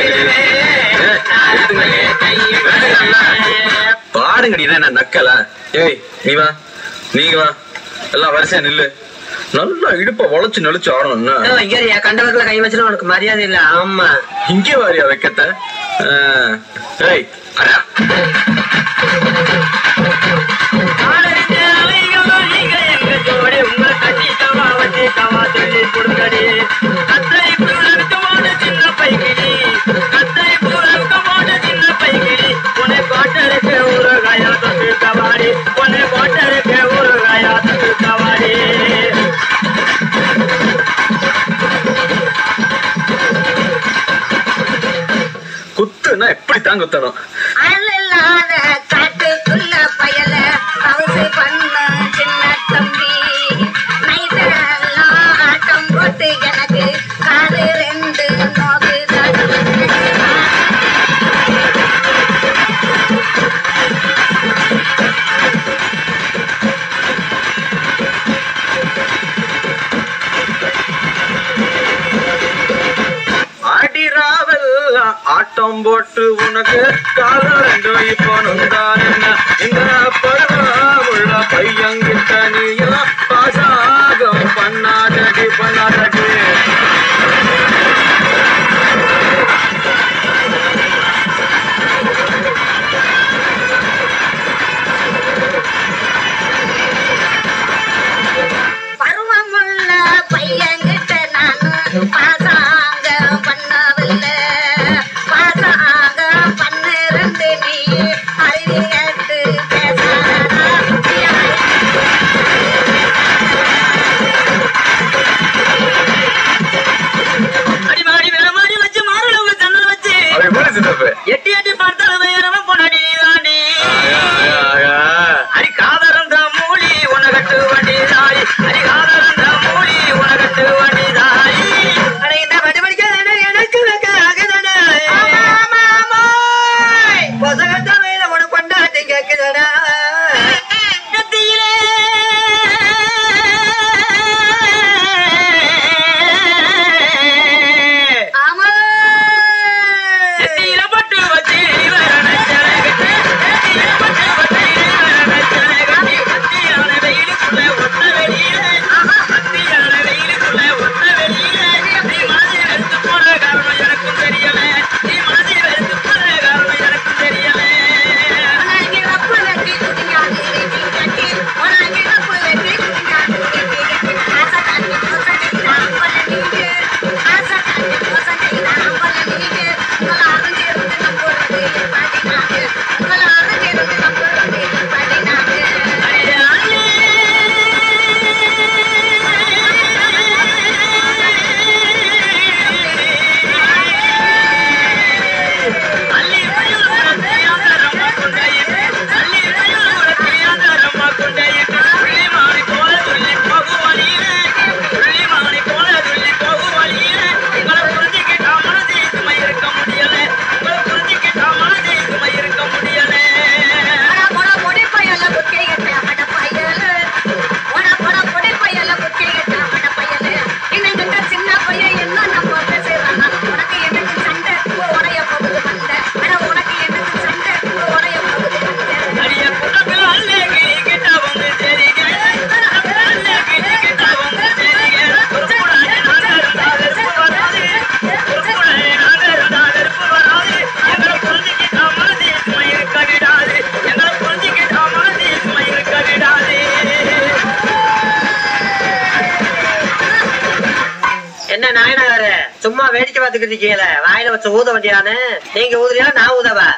பாடுங்கடி என்ன நக்கலா ஏய் நீ வா நீங்க வா எல்லாம் வரிசையா நில்லு நல்லா இடுப்ப உழைச்சு நெளிச்சு ஆடணும்னா இங்க கண்டவர்களை கை வச்சுனா உனக்கு மரியாதை இல்ல ஆமா இங்கே வாரியா வைக்கத்த ஆ, ஏய் அடா. குத்துன்னா எப்படி தான் குத்தணும் அல்லாத காட்டுக்குள்ள பயல ஹவுஸ் பண்ண சின்ன தம்பி நைட்டெல்லாம் ஆட்டம் போட்டு எனக்கு காது ரெண்டு நோகுதான் அடிராவல் ஆட்டம் போட்டு உனக்கு காலம் ரெண்டும் இப்போ நொந்தான் என்ன இந்த பருவம் உள்ள பையன்கிட்ட நீயும் பாசாகம் பண்ணாதடி பண்ணாதடி பருவமுள்ள பையன்கிட்ட நானு பாசாங்க பண்ணவில்லை பாசாங்க பன்னிரண்டு நீ அறிவி கேட்டு பேசாதா அடிமாடி வேறமாடி வச்சு மாறுளவு ஜன்னல் வச்சு அப்படி போடு சித்தப்பு எட்டி எட்டி பார்த்தாலும் வேறவன் பொன்னாடி தானே ஆயா, ஆயா, ஆயா. அடி காதரம் தான் மூலி உனகட்டு வண்டி தாய் அடி காதரம் தான் மூலி உனகட்டு வண்டி தாய் அட இந்த வடி வடிக்க எனக்கு வெக்காகுதடா பொசகட்ட மேல உன கொண்டாட்டி கேக்குதடா நெத்தியிலே ஆமா நெத்தியில பட்டு வச்சு இவரன ஜனகட்டு நெத்தியில பட்டு வச்சு இவரன ஜனகட்டு மத்தியான வெயிலுக்குள்ள ஒத்த வெளியில மத்தியான வெயிலுக்குள்ள ஒத்த வெளியில நீ மாதிரி வெறுத்து போன காரணம் எனக்கும் தெரியல நீ மாதிரி வெறுத்து போன காரணம் எனக்கும் தெரியல உனக்கு ரப்பு வெட்டி குடிக்காது வெட்டி கட்டி உனக்கு ரப்பு வெட்டி குடிக்காது வெட்டி கட்டி ஆசை காட்டி பூசட்டி நாம்பல நீங்க ஆசை காட்டி பூசட்டி நாம்பல நீங்க உங்களாரும் சேர்ந்து நம்புறது பாடினாங்க உங்களாரும் சேர்ந்து நம்புறது பாடினாங்க போடா போடா பொடி பையல புக்கை கட்ட மட பையல போடா போடா பொடி பையல புக்கை கட்ட மட பையல இன்னைக்கு இந்த சின்ன பையன் என்ன நம்ம பேசுறான் உனக்கு எனக்கு சண்டை உடைய போகுது வந்த அட உனக்கு எனக்கு சண்டை உடைய போகுது வந்த என்ன நாயனாரு சும்மா வேடிக்கை பார்த்துக்கிட்டு இருக்கீங்கள வாயில வச்சு ஊத வேண்டியானு நீங்க ஊதுறியா நான் ஊதவா